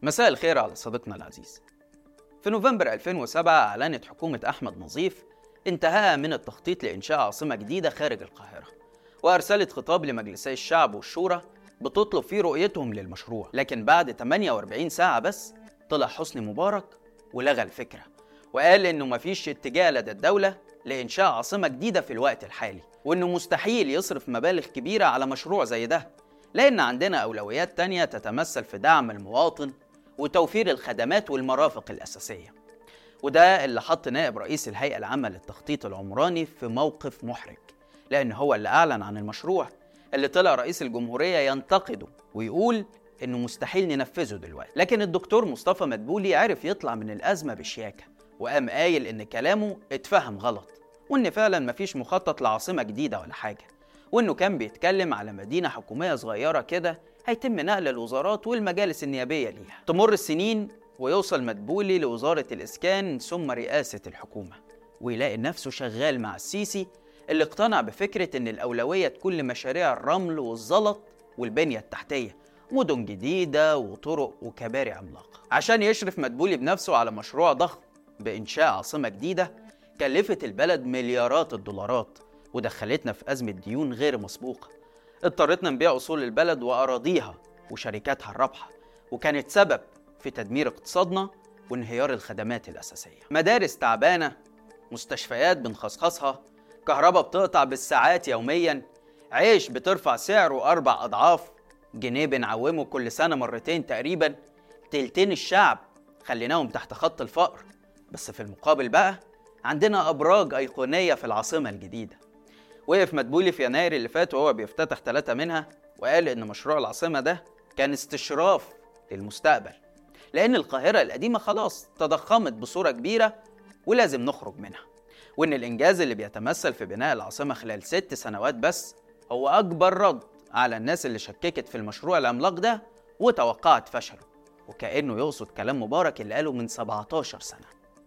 مساء الخير على صديقنا العزيز في نوفمبر 2007 أعلنت حكومة أحمد نظيف انتهاء من التخطيط لإنشاء عاصمة جديدة خارج القاهرة وأرسلت خطاب لمجلسي الشعب والشورى بتطلب فيه رؤيتهم للمشروع لكن بعد 48 ساعة بس طلع حسني مبارك ولغى الفكرة وقال إنه مفيش اتجاه لدى الدولة لإنشاء عاصمة جديدة في الوقت الحالي وإنه مستحيل يصرف مبالغ كبيرة على مشروع زي ده لأن عندنا أولويات تانية تتمثل في دعم المواطن وتوفير الخدمات والمرافق الأساسية وده اللي حط نائب رئيس الهيئة العامة للتخطيط العمراني في موقف محرج لأن هو اللي أعلن عن المشروع اللي طلع رئيس الجمهورية ينتقده ويقول إنه مستحيل ننفذه دلوقتي لكن الدكتور مصطفى مدبولي عرف يطلع من الأزمة بشياكة وقام قايل إن كلامه اتفهم غلط وإن فعلا مفيش مخطط لعاصمة جديدة ولا حاجة وإنه كان بيتكلم على مدينة حكومية صغيرة كده هيتم نقل الوزارات والمجالس النيابية ليها تمر السنين ويوصل مدبولي لوزارة الإسكان ثم رئاسة الحكومة ويلاقي نفسه شغال مع السيسي اللي اقتنع بفكرة إن الأولوية تكون لمشاريع الرمل والزلط والبنية التحتية مدن جديدة وطرق وكباري عملاقة عشان يشرف مدبولي بنفسه على مشروع ضخم بإنشاء عاصمة جديدة كلفت البلد مليارات الدولارات ودخلتنا في أزمة ديون غير مسبوقة اضطرتنا نبيع أصول البلد وأراضيها وشركاتها الرابحة وكانت سبب في تدمير اقتصادنا وانهيار الخدمات الأساسية مدارس تعبانة مستشفيات بنخصخصها كهرباء بتقطع بالساعات يوميا عيش بترفع سعره أربع أضعاف جنيه بنعومه كل سنة مرتين تقريبا تلتين الشعب خليناهم تحت خط الفقر بس في المقابل بقى عندنا أبراج أيقونية في العاصمة الجديدة وقف مدبولي في يناير اللي فات وهو بيفتتح ثلاثة منها وقال إن مشروع العاصمة ده كان استشراف للمستقبل لأن القاهرة القديمة خلاص تضخمت بصورة كبيرة ولازم نخرج منها وإن الإنجاز اللي بيتمثل في بناء العاصمة خلال ست سنوات بس هو أكبر رد على الناس اللي شككت في المشروع العملاق ده وتوقعت فشله وكأنه يقصد كلام مبارك اللي قاله من 17 سنة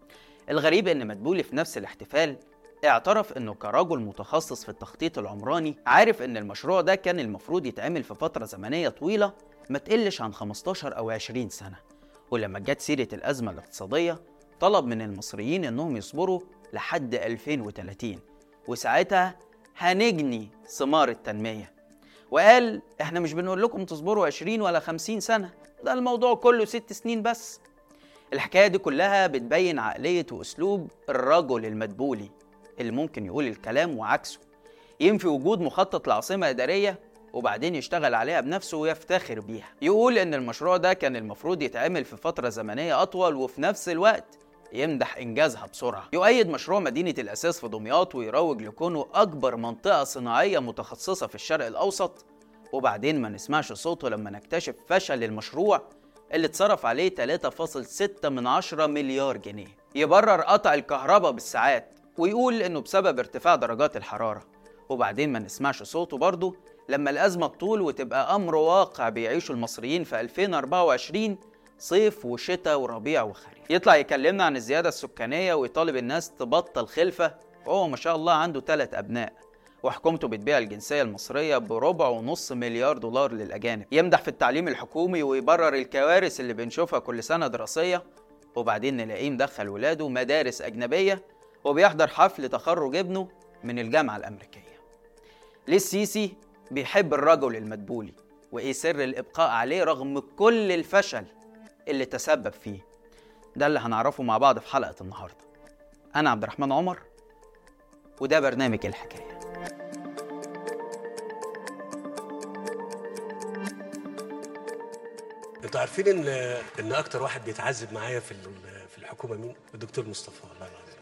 الغريب إن مدبولي في نفس الاحتفال اعترف انه كرجل متخصص في التخطيط العمراني عارف ان المشروع ده كان المفروض يتعمل في فترة زمنية طويلة ما تقلش عن 15 او 20 سنة ولما جت سيرة الأزمة الاقتصادية طلب من المصريين انهم يصبروا لحد 2030 وساعتها هنجني ثمار التنمية وقال احنا مش بنقول لكم تصبروا 20 ولا 50 سنة ده الموضوع كله ست سنين بس الحكاية دي كلها بتبين عقلية وأسلوب الرجل المدبولي اللي ممكن يقول الكلام وعكسه ينفي وجود مخطط لعاصمة إدارية وبعدين يشتغل عليها بنفسه ويفتخر بيها يقول إن المشروع ده كان المفروض يتعمل في فترة زمنية أطول وفي نفس الوقت يمدح إنجازها بسرعة يؤيد مشروع مدينة الأساس في دمياط ويروج لكونه أكبر منطقة صناعية متخصصة في الشرق الأوسط وبعدين ما نسمعش صوته لما نكتشف فشل المشروع اللي اتصرف عليه 3.6 من 10 مليار جنيه يبرر قطع الكهرباء بالساعات ويقول انه بسبب ارتفاع درجات الحراره وبعدين ما نسمعش صوته برضه لما الازمه تطول وتبقى امر واقع بيعيشه المصريين في 2024 صيف وشتاء وربيع وخريف يطلع يكلمنا عن الزياده السكانيه ويطالب الناس تبطل خلفه وهو ما شاء الله عنده ثلاث ابناء وحكومته بتبيع الجنسية المصرية بربع ونص مليار دولار للأجانب يمدح في التعليم الحكومي ويبرر الكوارث اللي بنشوفها كل سنة دراسية وبعدين نلاقيه مدخل ولاده مدارس أجنبية وبيحضر حفل تخرج ابنه من الجامعة الأمريكية ليه السيسي بيحب الرجل المدبولي وإيه سر الإبقاء عليه رغم كل الفشل اللي تسبب فيه ده اللي هنعرفه مع بعض في حلقة النهاردة أنا عبد الرحمن عمر وده برنامج الحكاية انتوا عارفين ان ان اكتر واحد بيتعذب معايا في ال- في الحكومه مين؟ الدكتور مصطفى والله العظيم.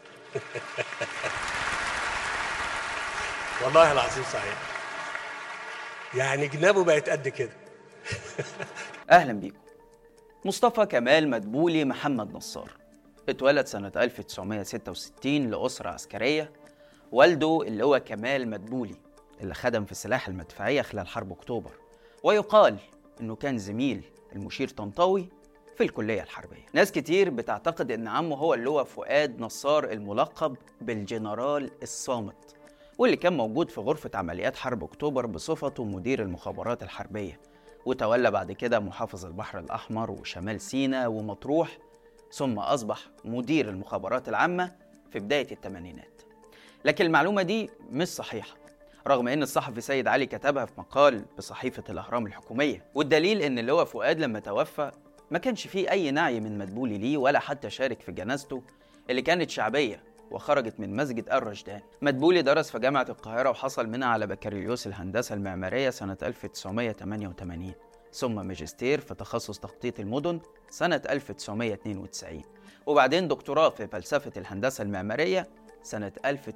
والله العظيم صحيح. يعني جنابه بقت قد كده. أهلا بيكم مصطفى كمال مدبولي محمد نصار اتولد سنة 1966 لأسرة عسكرية والده اللي هو كمال مدبولي اللي خدم في السلاح المدفعية خلال حرب أكتوبر ويقال إنه كان زميل المشير طنطاوي في الكلية الحربية ناس كتير بتعتقد إن عمه هو اللي هو فؤاد نصار الملقب بالجنرال الصامت واللي كان موجود في غرفة عمليات حرب أكتوبر بصفته مدير المخابرات الحربية وتولى بعد كده محافظ البحر الأحمر وشمال سيناء ومطروح ثم أصبح مدير المخابرات العامة في بداية الثمانينات لكن المعلومة دي مش صحيحة رغم ان الصحفي سيد علي كتبها في مقال بصحيفة الأهرام الحكومية والدليل ان اللواء فؤاد لما توفى ما كانش فيه أي نعي من مدبولي ليه ولا حتى شارك في جنازته اللي كانت شعبية وخرجت من مسجد الرشدان مدبولي درس في جامعة القاهرة وحصل منها على بكالوريوس الهندسة المعمارية سنة 1988 ثم ماجستير في تخصص تخطيط المدن سنة 1992 وبعدين دكتوراه في فلسفة الهندسة المعمارية سنة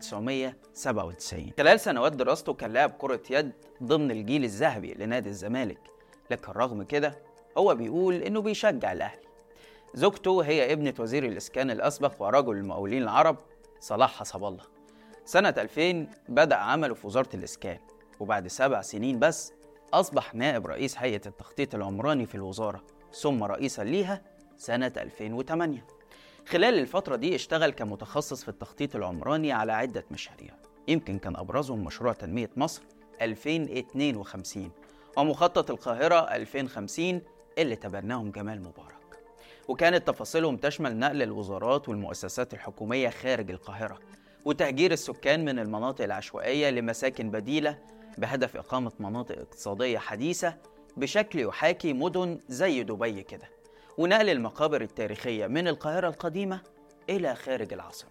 1997 خلال سنوات دراسته كان لاعب كرة يد ضمن الجيل الذهبي لنادي الزمالك لكن رغم كده هو بيقول إنه بيشجع الأهلي زوجته هي ابنة وزير الإسكان الأسبق ورجل المقاولين العرب صلاح حسب الله سنة 2000 بدأ عمله في وزارة الإسكان وبعد سبع سنين بس أصبح نائب رئيس هيئة التخطيط العمراني في الوزارة ثم رئيسا ليها سنة 2008 خلال الفترة دي اشتغل كمتخصص في التخطيط العمراني على عدة مشاريع يمكن كان أبرزهم مشروع تنمية مصر 2052 ومخطط القاهرة 2050 اللي تبناهم جمال مبارك وكانت تفاصيلهم تشمل نقل الوزارات والمؤسسات الحكومية خارج القاهرة وتهجير السكان من المناطق العشوائية لمساكن بديلة بهدف إقامة مناطق اقتصادية حديثة بشكل يحاكي مدن زي دبي كده ونقل المقابر التاريخية من القاهرة القديمة إلى خارج العاصمة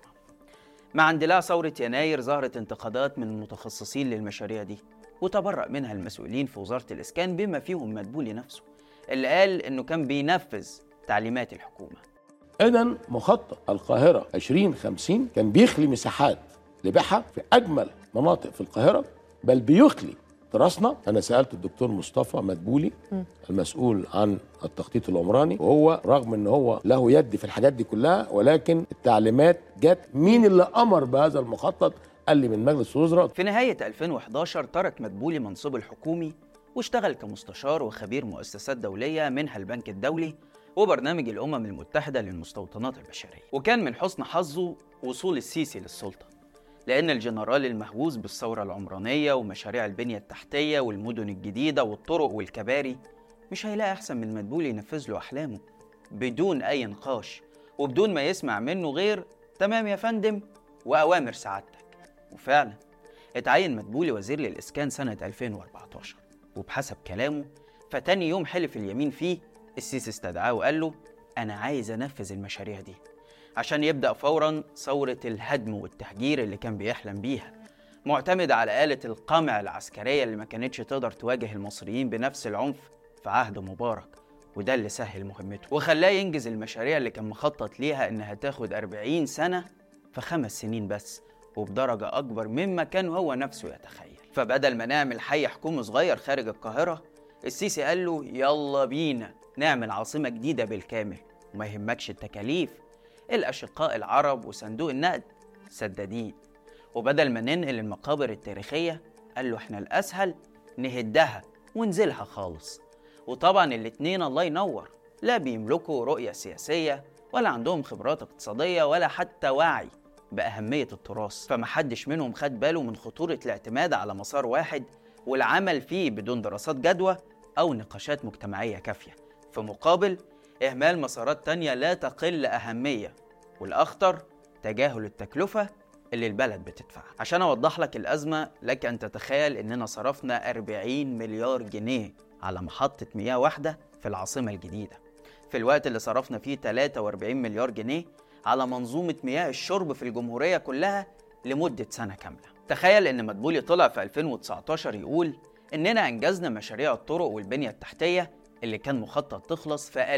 مع اندلاع ثورة يناير ظهرت انتقادات من المتخصصين للمشاريع دي وتبرأ منها المسؤولين في وزارة الإسكان بما فيهم مدبولي نفسه اللي قال إنه كان بينفذ تعليمات الحكومة إذا مخطط القاهرة 2050 كان بيخلي مساحات لبيعها في أجمل مناطق في القاهرة بل بيخلي تراثنا أنا سألت الدكتور مصطفى مدبولي المسؤول عن التخطيط العمراني وهو رغم ان هو له يد في الحاجات دي كلها ولكن التعليمات جت مين اللي امر بهذا المخطط قال لي من مجلس الوزراء في نهاية 2011 ترك مدبولي منصبه الحكومي واشتغل كمستشار وخبير مؤسسات دولية منها البنك الدولي وبرنامج الأمم المتحدة للمستوطنات البشرية وكان من حسن حظه وصول السيسي للسلطة لأن الجنرال المهووس بالثورة العمرانية ومشاريع البنية التحتية والمدن الجديدة والطرق والكباري مش هيلاقي أحسن من مدبولي ينفذ له أحلامه بدون أي نقاش وبدون ما يسمع منه غير تمام يا فندم وأوامر سعادتك وفعلا اتعين مدبولي وزير للإسكان سنة 2014 وبحسب كلامه فتاني يوم حلف اليمين فيه السيسي استدعاه وقال له أنا عايز أنفذ المشاريع دي عشان يبدأ فورا ثورة الهدم والتهجير اللي كان بيحلم بيها معتمد على آلة القمع العسكرية اللي ما كانتش تقدر تواجه المصريين بنفس العنف في عهد مبارك وده اللي سهل مهمته وخلاه ينجز المشاريع اللي كان مخطط ليها إنها تاخد 40 سنة في خمس سنين بس وبدرجة أكبر مما كان هو نفسه يتخيل فبدل ما نعمل حي حكومي صغير خارج القاهرة السيسي قال له يلا بينا نعمل عاصمة جديدة بالكامل وما يهمكش التكاليف الأشقاء العرب وصندوق النقد سدادين وبدل ما ننقل المقابر التاريخية قال له احنا الأسهل نهدها ونزلها خالص وطبعا الاتنين الله ينور لا بيملكوا رؤية سياسية ولا عندهم خبرات اقتصادية ولا حتى وعي بأهمية التراث فمحدش منهم خد باله من خطورة الاعتماد على مسار واحد والعمل فيه بدون دراسات جدوى أو نقاشات مجتمعية كافية في مقابل إهمال مسارات تانية لا تقل أهمية والأخطر تجاهل التكلفة اللي البلد بتدفعها عشان أوضح لك الأزمة لك أن تتخيل إننا صرفنا 40 مليار جنيه على محطة مياه واحدة في العاصمة الجديدة في الوقت اللي صرفنا فيه 43 مليار جنيه على منظومة مياه الشرب في الجمهورية كلها لمدة سنة كاملة تخيل إن مدبولي طلع في 2019 يقول إننا أنجزنا مشاريع الطرق والبنية التحتية اللي كان مخطط تخلص في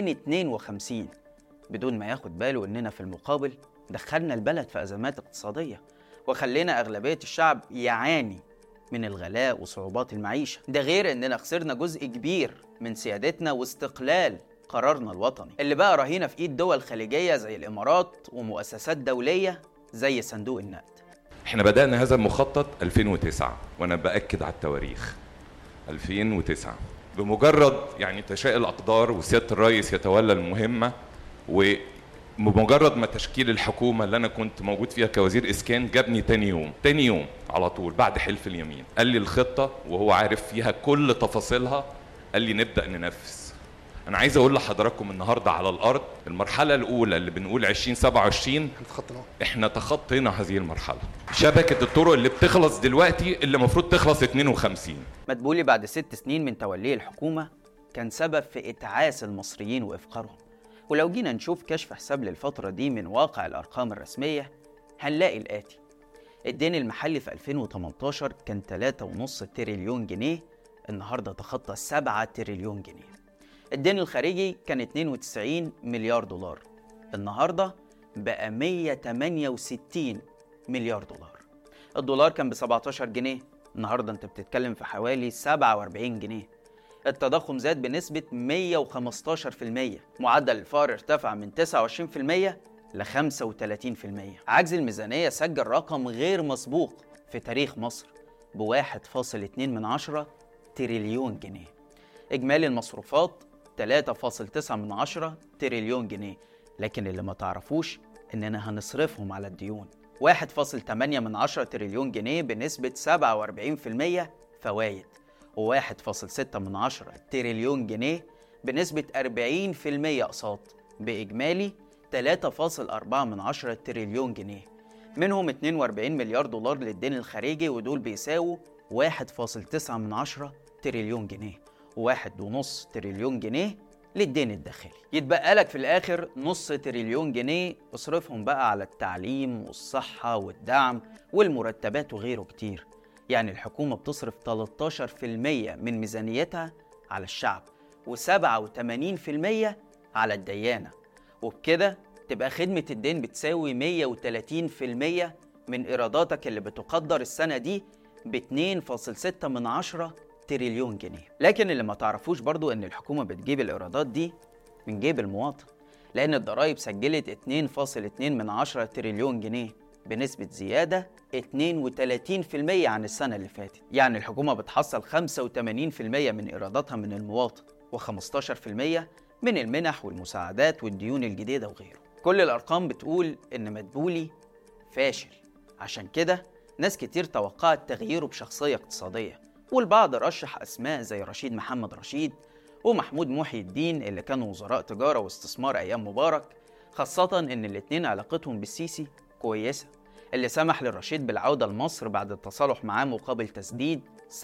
2052 بدون ما ياخد باله إننا في المقابل دخلنا البلد في أزمات اقتصادية وخلينا أغلبية الشعب يعاني من الغلاء وصعوبات المعيشة ده غير إننا خسرنا جزء كبير من سيادتنا واستقلال قرارنا الوطني اللي بقى رهينة في إيد دول خليجية زي الإمارات ومؤسسات دولية زي صندوق النقد احنا بدأنا هذا المخطط 2009 وانا بأكد على التواريخ 2009 بمجرد يعني تشاء الأقدار وسيادة الرئيس يتولى المهمة وبمجرد ما تشكيل الحكومة اللي أنا كنت موجود فيها كوزير إسكان جابني تاني يوم تاني يوم على طول بعد حلف اليمين قال لي الخطة وهو عارف فيها كل تفاصيلها قال لي نبدا ننفذ انا عايز اقول لحضراتكم النهارده على الارض المرحله الاولى اللي بنقول 2027 تخطيناه احنا تخطينا هذه المرحله شبكه الطرق اللي بتخلص دلوقتي اللي المفروض تخلص 52 مدبولي بعد ست سنين من توليه الحكومة كان سبب في إتعاس المصريين وإفقارهم ولو جينا نشوف كشف حساب للفترة دي من واقع الأرقام الرسمية هنلاقي الآتي الدين المحلي في 2018 كان 3.5 تريليون جنيه النهاردة تخطى 7 تريليون جنيه الدين الخارجي كان 92 مليار دولار النهاردة بقى 168 مليار دولار الدولار كان ب 17 جنيه النهارده انت بتتكلم في حوالي 47 جنيه التضخم زاد بنسبة 115% معدل الفقر ارتفع من 29% ل 35% عجز الميزانية سجل رقم غير مسبوق في تاريخ مصر ب 1.2 من عشرة تريليون جنيه إجمالي المصروفات 3.9 من عشرة تريليون جنيه لكن اللي ما تعرفوش إننا هنصرفهم على الديون 1.8 من عشرة تريليون جنيه بنسبة 47% فوايد و1.6 من عشرة تريليون جنيه بنسبة 40% أقساط بإجمالي 3.4 من عشرة تريليون جنيه منهم 42 مليار دولار للدين الخارجي ودول بيساووا 1.9 من عشرة تريليون جنيه وواحد ونص تريليون جنيه للدين الداخلي يتبقى لك في الآخر نص تريليون جنيه اصرفهم بقى على التعليم والصحة والدعم والمرتبات وغيره كتير يعني الحكومة بتصرف 13% من ميزانيتها على الشعب و87% على الديانة وبكده تبقى خدمة الدين بتساوي 130% من إيراداتك اللي بتقدر السنة دي ب 2.6 من عشرة تريليون جنيه لكن اللي ما تعرفوش برضو ان الحكومة بتجيب الايرادات دي من جيب المواطن لان الضرائب سجلت 2.2 من عشرة تريليون جنيه بنسبة زيادة 32% عن السنة اللي فاتت يعني الحكومة بتحصل 85% من إيراداتها من المواطن و15% من المنح والمساعدات والديون الجديدة وغيره كل الأرقام بتقول إن مدبولي فاشل عشان كده ناس كتير توقعت تغييره بشخصية اقتصادية والبعض رشح أسماء زي رشيد محمد رشيد ومحمود محي الدين اللي كانوا وزراء تجارة واستثمار أيام مبارك خاصة إن الاتنين علاقتهم بالسيسي كويسة اللي سمح للرشيد بالعودة لمصر بعد التصالح معاه مقابل تسديد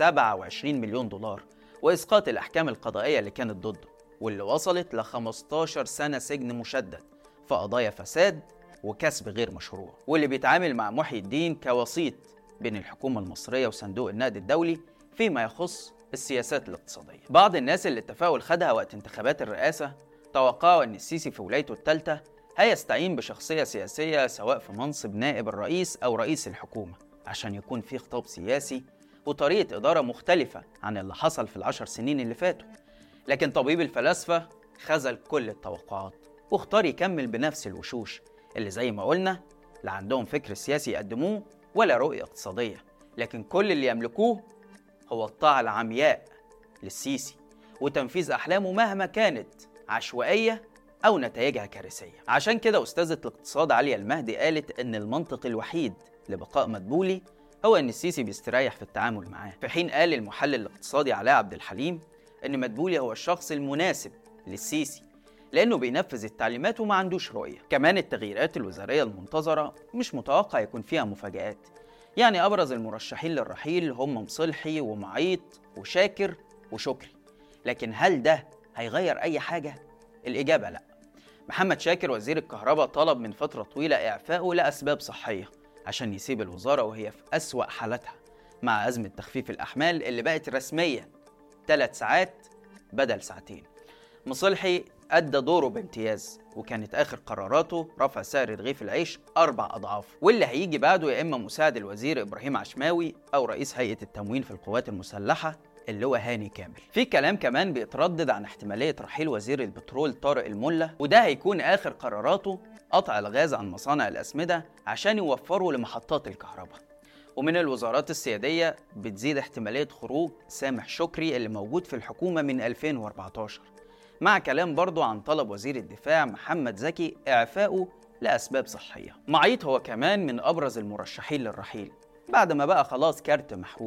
27 مليون دولار وإسقاط الأحكام القضائية اللي كانت ضده واللي وصلت ل 15 سنة سجن مشدد في قضايا فساد وكسب غير مشروع واللي بيتعامل مع محي الدين كوسيط بين الحكومة المصرية وصندوق النقد الدولي فيما يخص السياسات الاقتصادية بعض الناس اللي التفاؤل خدها وقت انتخابات الرئاسة توقعوا أن السيسي في ولايته الثالثة هيستعين بشخصية سياسية سواء في منصب نائب الرئيس أو رئيس الحكومة عشان يكون في خطاب سياسي وطريقة إدارة مختلفة عن اللي حصل في العشر سنين اللي فاتوا لكن طبيب الفلاسفة خذل كل التوقعات واختار يكمل بنفس الوشوش اللي زي ما قلنا لا عندهم فكر سياسي يقدموه ولا رؤية اقتصادية لكن كل اللي يملكوه هو الطاعة العمياء للسيسي وتنفيذ أحلامه مهما كانت عشوائية أو نتائجها كارثية عشان كده أستاذة الاقتصاد عليا المهدي قالت إن المنطق الوحيد لبقاء مدبولي هو إن السيسي بيستريح في التعامل معاه في حين قال المحلل الاقتصادي علاء عبد الحليم إن مدبولي هو الشخص المناسب للسيسي لأنه بينفذ التعليمات وما عندوش رؤية كمان التغييرات الوزارية المنتظرة مش متوقع يكون فيها مفاجآت يعني أبرز المرشحين للرحيل هم مصلحي ومعيط وشاكر وشكري لكن هل ده هيغير أي حاجة؟ الإجابة لأ محمد شاكر وزير الكهرباء طلب من فترة طويلة إعفائه لأسباب صحية عشان يسيب الوزارة وهي في أسوأ حالتها مع أزمة تخفيف الأحمال اللي بقت رسميا ثلاث ساعات بدل ساعتين مصلحي أدى دوره بامتياز وكانت آخر قراراته رفع سعر رغيف العيش أربع أضعاف واللي هيجي بعده يا إما مساعد الوزير إبراهيم عشماوي أو رئيس هيئة التموين في القوات المسلحة اللي هو هاني كامل في كلام كمان بيتردد عن احتمالية رحيل وزير البترول طارق الملا وده هيكون آخر قراراته قطع الغاز عن مصانع الأسمدة عشان يوفروا لمحطات الكهرباء ومن الوزارات السيادية بتزيد احتمالية خروج سامح شكري اللي موجود في الحكومة من 2014 مع كلام برضه عن طلب وزير الدفاع محمد زكي إعفائه لأسباب صحية معيط هو كمان من أبرز المرشحين للرحيل بعد ما بقى خلاص كارت محروق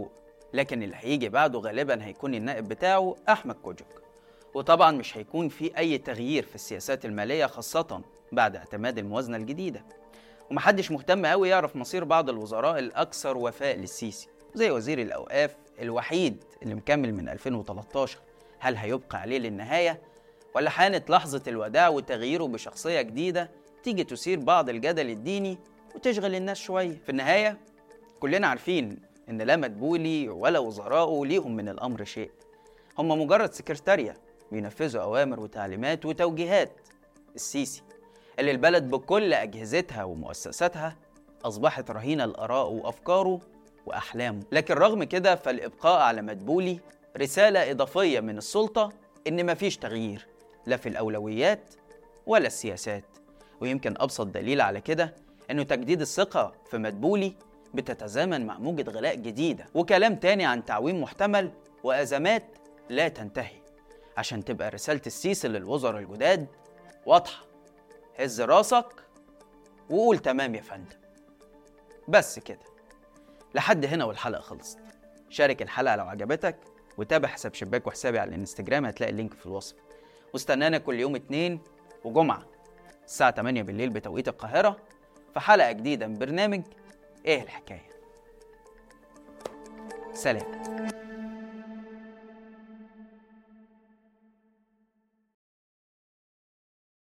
لكن اللي هيجي بعده غالبا هيكون النائب بتاعه أحمد كوجك وطبعا مش هيكون في أي تغيير في السياسات المالية خاصة بعد اعتماد الموازنة الجديدة ومحدش مهتم قوي يعرف مصير بعض الوزراء الأكثر وفاء للسيسي زي وزير الأوقاف الوحيد اللي مكمل من 2013 هل هيبقى عليه للنهاية ولا حانت لحظة الوداع وتغييره بشخصية جديدة تيجي تثير بعض الجدل الديني وتشغل الناس شوية في النهاية كلنا عارفين إن لا مدبولي ولا وزراءه ليهم من الأمر شيء هم مجرد سكرتارية بينفذوا أوامر وتعليمات وتوجيهات السيسي اللي البلد بكل أجهزتها ومؤسساتها أصبحت رهينة لآرائه وأفكاره وأحلامه لكن رغم كده فالإبقاء على مدبولي رسالة إضافية من السلطة إن مفيش تغيير لا في الأولويات ولا السياسات ويمكن أبسط دليل على كده إنه تجديد الثقة في مدبولي بتتزامن مع موجة غلاء جديدة وكلام تاني عن تعويم محتمل وأزمات لا تنتهي عشان تبقى رسالة السيسي للوزراء الجداد واضحة هز راسك وقول تمام يا فندم بس كده لحد هنا والحلقة خلصت شارك الحلقة لو عجبتك وتابع حساب شباك وحسابي على الانستجرام هتلاقي اللينك في الوصف واستنانا كل يوم اتنين وجمعة الساعة 8 بالليل بتوقيت القاهرة في حلقة جديدة من برنامج ايه الحكاية سلام